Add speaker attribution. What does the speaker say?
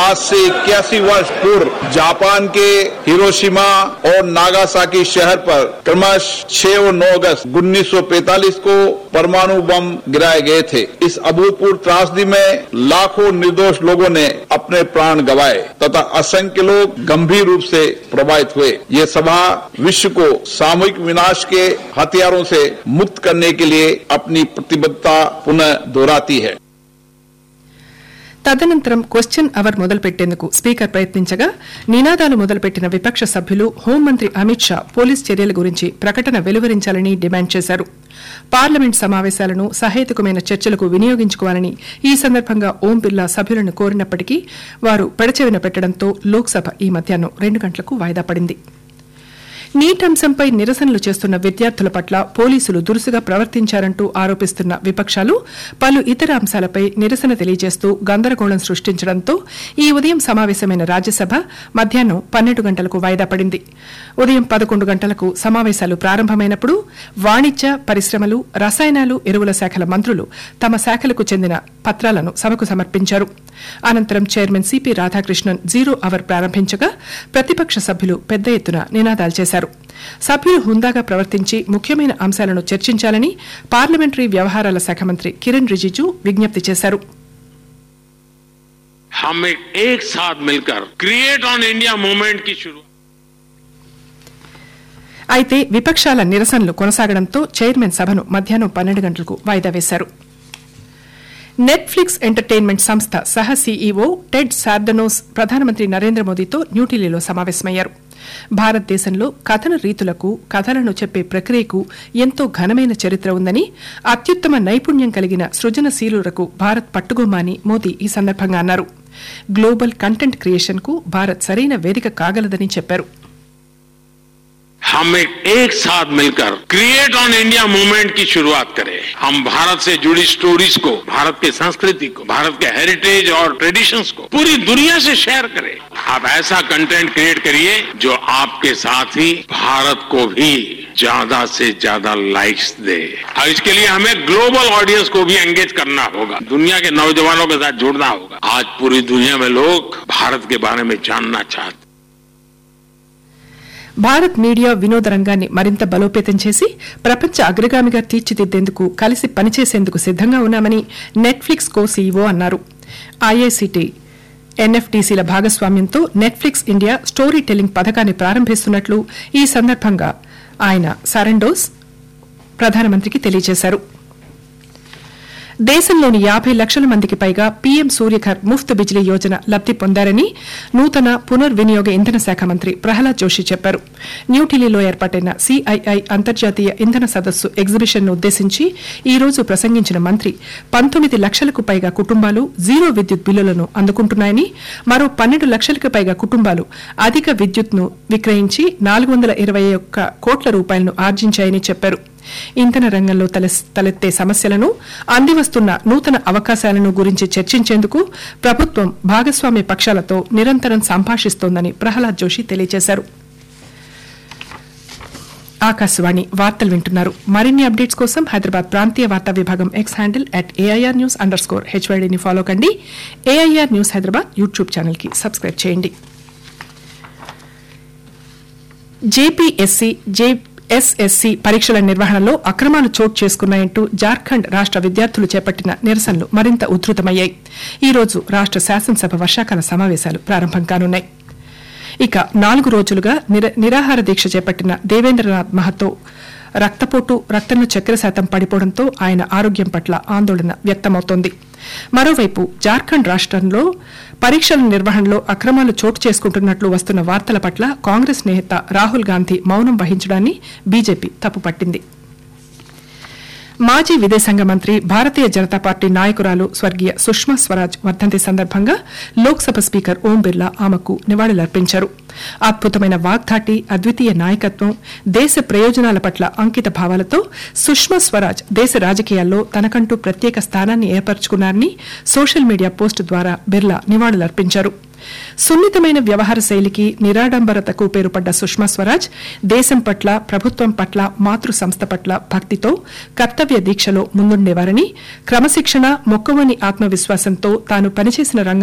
Speaker 1: आज से इक्यासी वर्ष पूर्व जापान के हिरोशिमा और नागासाकी शहर पर क्रमश 6 और 9 अगस्त 1945 को परमाणु बम गिराए गए थे इस अभूतपूर्व त्रासदी में लाखों निर्दोष लोगों ने अपने प्राण गंवाए तथा असंख्य लोग गंभीर रूप से प्रभावित हुए ये सभा विश्व को सामूहिक विनाश के हथियारों से मुक्त करने के लिए अपनी प्रतिबद्धता पुनः दोहराती है
Speaker 2: తదనంతరం క్వశ్చన్ అవర్ మొదలుపెట్టేందుకు స్పీకర్ ప్రయత్నించగా నినాదాలు మొదలుపెట్టిన విపక్ష సభ్యులు హోంమంత్రి అమిత్ షా పోలీస్ చర్యల గురించి ప్రకటన వెలువరించాలని డిమాండ్ చేశారు పార్లమెంట్ సమావేశాలను సహేతుకమైన చర్చలకు వినియోగించుకోవాలని ఈ సందర్భంగా ఓం బిర్లా సభ్యులను కోరినప్పటికీ వారు పెడచెవిన పెట్టడంతో లోక్సభ ఈ మధ్యాహ్నం రెండు గంటలకు వాయిదా పడింది నీట్ అంశంపై నిరసనలు చేస్తున్న విద్యార్థుల పట్ల పోలీసులు దురుసుగా ప్రవర్తించారంటూ ఆరోపిస్తున్న విపక్షాలు పలు ఇతర అంశాలపై నిరసన తెలియజేస్తూ గందరగోళం సృష్టించడంతో ఈ ఉదయం సమావేశమైన రాజ్యసభ మధ్యాహ్నం పన్నెండు గంటలకు వాయిదా పడింది ఉదయం పదకొండు గంటలకు సమావేశాలు ప్రారంభమైనప్పుడు వాణిజ్య పరిశ్రమలు రసాయనాలు ఎరువుల శాఖల మంత్రులు తమ శాఖలకు చెందిన పత్రాలను సభకు సమర్పించారు అనంతరం chairman CP Radhakrishnan zero hour ప్రారంభించగా ప్రతిపక్ష సభ్యులు పెద్ద ఎత్తున నినాదాలు చేశారు సభ్యులు హుందాగా ప్రవర్తించి ముఖ్యమైన అంశాలను చర్చించాలని పార్లమెంటరీ వ్యవహారాల శాఖ మంత్రి కిరణ్ రిజిజు విజ్ఞప్తి చేశారు
Speaker 3: हम एक, एक साथ मिलकर क्रिएट ऑन इंडिया मूवमेंट की शुरुआत
Speaker 2: అయితే విపక్షాల నిరసనలు కొనసాగడంతో చైర్మన్ సభను మధ్యాహ్నం పన్నెండు గంటలకు వాయిదా వేశారు నెట్ఫ్లిక్స్ ఎంటర్టైన్మెంట్ సంస్థ సహ సీఈఓ టెడ్ సార్డనోస్ ప్రధానమంత్రి నరేంద్ర మోదీతో న్యూఢిల్లీలో సమావేశమయ్యారు భారతదేశంలో కథన రీతులకు కథలను చెప్పే ప్రక్రియకు ఎంతో ఘనమైన చరిత్ర ఉందని అత్యుత్తమ నైపుణ్యం కలిగిన సృజనశీలులకు భారత్ పట్టుగోమా అని మోదీ ఈ సందర్భంగా అన్నారు గ్లోబల్ కంటెంట్ క్రియేషన్ కు భారత్ సరైన వేదిక కాగలదని చెప్పారు
Speaker 3: हम एक, एक साथ मिलकर क्रिएट ऑन इंडिया मूवमेंट की शुरुआत करें हम भारत से जुड़ी स्टोरीज को भारत के संस्कृति को भारत के हेरिटेज और ट्रेडिशंस को पूरी दुनिया से शेयर करें आप ऐसा कंटेंट क्रिएट करिए जो आपके साथ ही भारत को भी ज्यादा से ज्यादा लाइक्स दे और इसके लिए हमें ग्लोबल ऑडियंस को भी एंगेज करना होगा दुनिया के नौजवानों के साथ जुड़ना होगा आज पूरी दुनिया में लोग भारत के बारे में जानना चाहते
Speaker 2: భారత్ మీడియా వినోద రంగాన్ని మరింత బలోపేతం చేసి ప్రపంచ అగ్రగామిగా తీర్చిదిద్దేందుకు కలిసి పనిచేసేందుకు సిద్దంగా ఉన్నామని నెట్ఫ్లిక్స్ కో సీఈఓ అన్నారు ఐఐసిటి ఎన్ఎఫ్టీసీల భాగస్వామ్యంతో నెట్ఫ్లిక్స్ ఇండియా స్టోరీ టెల్లింగ్ పథకాన్ని ప్రారంభిస్తున్నట్లు ఈ సందర్భంగా ఆయన సరెండోస్ ప్రధానమంత్రికి తెలియజేశారు దేశంలోని యాభై లక్షల మందికి పైగా పీఎం సూర్యఘర్ ముఫ్త్ బిజిలీ యోజన లబ్ది పొందారని నూతన పునర్వినియోగ ఇంధన శాఖ మంత్రి ప్రహ్లాద్ జోషి చెప్పారు న్యూఢిల్లీలో ఏర్పాటైన సిఐఐ అంతర్జాతీయ ఇంధన సదస్సు ఎగ్జిబిషన్ ను ఉద్దేశించి ఈ రోజు ప్రసంగించిన మంత్రి పంతొమ్మిది లక్షలకు పైగా కుటుంబాలు జీరో విద్యుత్ బిల్లులను అందుకుంటున్నాయని మరో పన్నెండు లక్షలకు పైగా కుటుంబాలు అధిక విద్యుత్ను విక్రయించి నాలుగు వందల ఇరవై ఒక్క కోట్ల రూపాయలను ఆర్జించాయని చెప్పారు ఇంధన రంగంలో తలెస్- తలెత్తే సమస్యలను అందివస్తున్న నూతన అవకాశాలను గురించి చర్చించేందుకు ప్రభుత్వం భాగస్వామ్య పక్షాలతో నిరంతరం సంభాషిస్తోందని ప్రహ్లాద్ జోషి తెలియజేశారు ఆకాశవాణి వార్తలు వింటున్నారు మరిన్ని అప్డేట్స్ కోసం హైదరాబాద్ ప్రాంతీయ వార్తా విభాగం X handle at AIR news under score హెచ్వైడీని ఫాలో కండి AIR news Hyderabad YouTube channel కి సబ్స్క్రైబ్ చేయండి జేపీఎస్సీ జేఎస్ఎస్సీ పరీక్షల నిర్వహణలో అక్రమాలు చోటు చేసుకున్నాయంటూ జార్ఖండ్ రాష్ట విద్యార్థులు చేపట్టిన నిరసనలు మరింత ఉధృతమయ్యాయి ఈ రోజు రాష్ట శాసనసభ వర్షాకాల సమావేశాలు ప్రారంభం కానున్నాయి ఇక నాలుగు రోజులుగా నిర- నిరాహార దీక్ష చేపట్టిన దేవేంద్రనాథ్ మహతో రక్తపోటు రక్తంలో చక్కెర శాతం పడిపోవడంతో ఆయన ఆరోగ్యం పట్ల ఆందోళన వ్యక్తమవుతోంది మరోవైపు జార్ఖండ్ రాష్ట్రంలో పరీక్షల నిర్వహణలో అక్రమాలు చోటు చేసుకుంటున్నట్లు వస్తున్న వార్తల పట్ల కాంగ్రెస్ నేత రాహుల్ గాంధీ మౌనం వహించడాన్ని బీజేపీ తప్పుపట్టింది మాజీ విదేశాంగ మంత్రి భారతీయ జనతా పార్టీ నాయకురాలు స్వర్గీయ సుష్మా స్వరాజ్ వర్ధంతి సందర్భంగా లోక్సభ స్పీకర్ ఓం బిర్లా ఆమెకు నివాళులర్పించారు అద్భుతమైన వాగ్దాటి అద్వితీయ నాయకత్వం దేశ ప్రయోజనాల పట్ల అంకిత భావాలతో సుష్మా స్వరాజ్ దేశ రాజకీయాల్లో తనకంటూ ప్రత్యేక స్థానాన్ని ఏర్పరచుకున్నారని సోషల్ మీడియా పోస్ట్ ద్వారా బిర్లా నివాళులర్పించారు సున్నితమైన వ్యవహార శైలికి నిరాడంబరతకు పేరుపడ్డ సుష్మా స్వరాజ్ దేశం పట్ల ప్రభుత్వం పట్ల మాతృ సంస్థ పట్ల భక్తితో కర్తవ్య దీక్షలో ముందుండేవారని క్రమశిక్షణ మొక్కవని ఆత్మవిశ్వాసంతో తాను పనిచేసిన రంగం